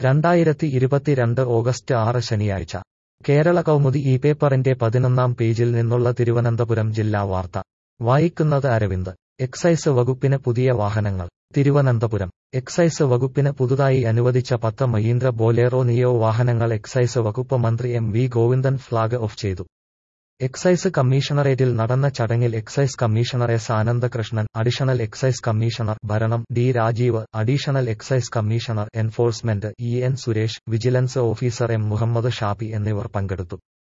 രണ്ടായിരത്തി ഇരുപത്തിരണ്ട് ഓഗസ്റ്റ് ആറ് ശനിയാഴ്ച കേരള കൗമുദി ഈ പേപ്പറിന്റെ പതിനൊന്നാം പേജിൽ നിന്നുള്ള തിരുവനന്തപുരം ജില്ലാ വാർത്ത വായിക്കുന്നത് അരവിന്ദ് എക്സൈസ് വകുപ്പിന് പുതിയ വാഹനങ്ങൾ തിരുവനന്തപുരം എക്സൈസ് വകുപ്പിന് പുതുതായി അനുവദിച്ച പത്ത് മഹീന്ദ്ര ബോലേറോ നിയോ വാഹനങ്ങൾ എക്സൈസ് വകുപ്പ് മന്ത്രി M V Govindan flag off ചെയ്തു എക്സൈസ് കമ്മീഷണറേറ്റിൽ നടന്ന ചടങ്ങിൽ excise commissioner S Anandakrishnan additional excise commissioner ഭരണം D Rajeev additional excise commissioner enforcement E N Suresh vigilance officer M Muhammad Shafi എന്നിവർ പങ്കെടുത്തു